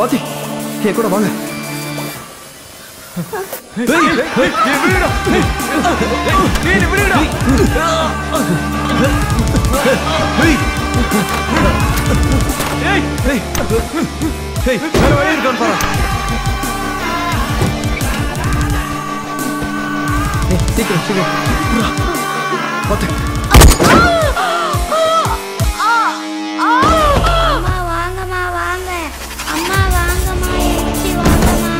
சுவாதி என் கூட வாங்க வேற வழி இருக்கான்னு பாரு ஏய், சீக்கிரம் சீக்கிரம் பார்த்து அம்மா வாங்கம்மா வாங்க அம்மா வாங்கம்மா எழுச்சி வாங்கம்மா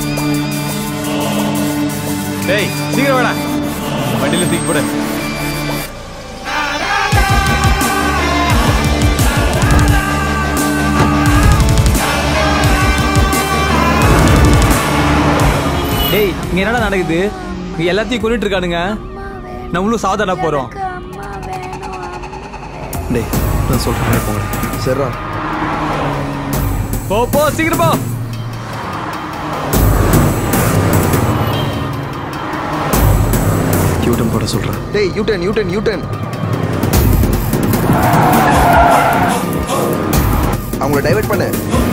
டேய் சீக்கிரம் வேடா வண்டியில தூக்கி போடு டேய் இங்க என்னடா நடக்குது இங்க எல்லாத்தையும் கொண்டுட்டு இருக்கானுங்க நம்மளும் சாதாரண போறோம் அம்மா வேணும் டேய் நான் சொல்றேன் போங்க சரிடா போ போ சீக்கிரம் போ யூட்டன் போட சொல்றேன் டேய் யூட்டன் யூட்டன் யூட்டன் அவங்கள டைவர்ட் பண்ணு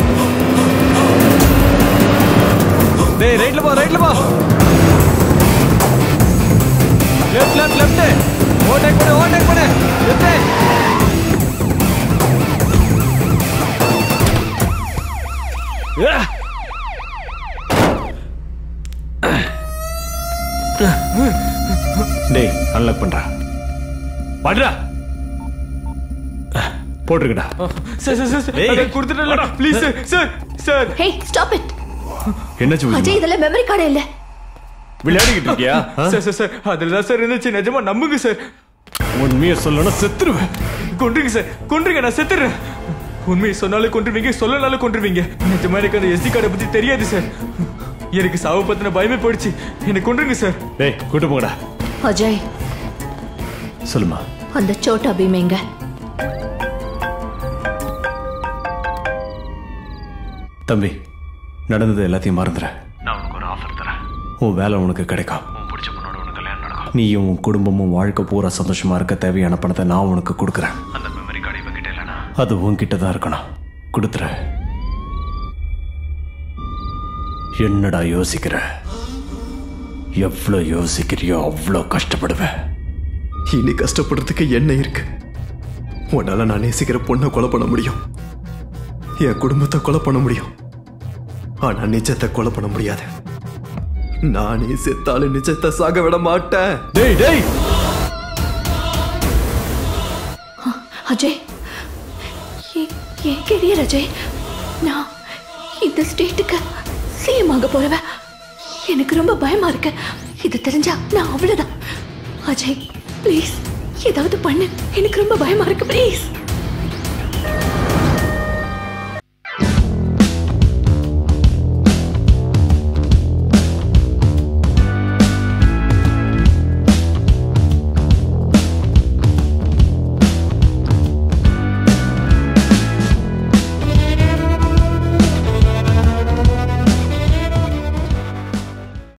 டேய் ரைட்ல போ ரைட்ல போ லெஃப்ட் லெஃப்ட் லெஃப்ட் ஓவர்டேக் பண்ணு ஓவர்டேக் பண்ணு லெஃப்ட் டேய் அன்லாக் பண்றா வாடுடா போட்டிருக்கடா சார் சார் சார் டேய். அதை கொடுத்துட்டல please sir sir sir hey stop it என்னாச்சு அஜய் விஜயமா? இதெல்லாம் மெமரி கார்டு இல்ல விளையாடிக்கிட்டு இருக்கியா ஆ? சார் சார் சார் அதில் தான் சார் இருந்துச்சு நிஜமா நம்புங்க சார் உண்மையை சொல்லணும் செத்துருவேன் கொன்றுங்க சார் கொன்றுங்க நான் செத்துறேன் உண்மையை சொன்னாலும் கொன்றுவீங்க சொல்லனாலும் கொன்றுவீங்க நிஜமா எனக்கு அந்த எஸ்டி கார்டை பத்தி தெரியாது சார் எனக்கு சாவு பத்தின பயமே போயிடுச்சு என்னை கொன்றுங்க சார் டேய் கூட்டு போங்கடா அஜய் சொல்லுமா அந்த சோட்டா பீம் எங்க தம்பி நடந்தது எல்லாத்தையும் மறந்துற நான் உனக்கு ஒரு ஆஃபர் தரேன் உன் வேலை உனக்கு கிடைக்கும் உன் பிடிச்ச பொண்ணோட உனக்கு கல்யாணம் நடக்கும் நீயும் உன் குடும்பமும் வாழ்க்கை பூரா சந்தோஷமா இருக்க தேவையான பணத்தை நான் உனக்கு கொடுக்குறேன் அந்த மெமரி கார்டு இவங்கிட்ட இல்லைனா அது உன்கிட்ட தான் இருக்கணும் கொடுத்துற என்னடா யோசிக்கிற எவ்வளோ யோசிக்கிறியோ அவ்வளோ கஷ்டப்படுவேன் இனி கஷ்டப்படுறதுக்கு என்ன இருக்கு உன்னால நான் நேசிக்கிற பொண்ணை கொலை பண்ண முடியும் என் குடும்பத்தை கொலை பண்ண முடியும் ஆனா நிஜத்தை கொலை பண்ண முடியாது நானே செத்தாலும் நிஜத்தை சாக விட மாட்டேன் டேய் டேய் அஜய் ஏ- ஏன் கெரியர் அஜய் நான் இந்த ஸ்டேட்டுக்கு சிஎம் ஆக போறவன் எனக்கு ரொம்ப பயமா இருக்கு இது தெரிஞ்சா நான் அவ்வளவுதான் அஜய் ப்ளீஸ் ஏதாவது பண்ணு எனக்கு ரொம்ப பயமா இருக்கு ப்ளீஸ்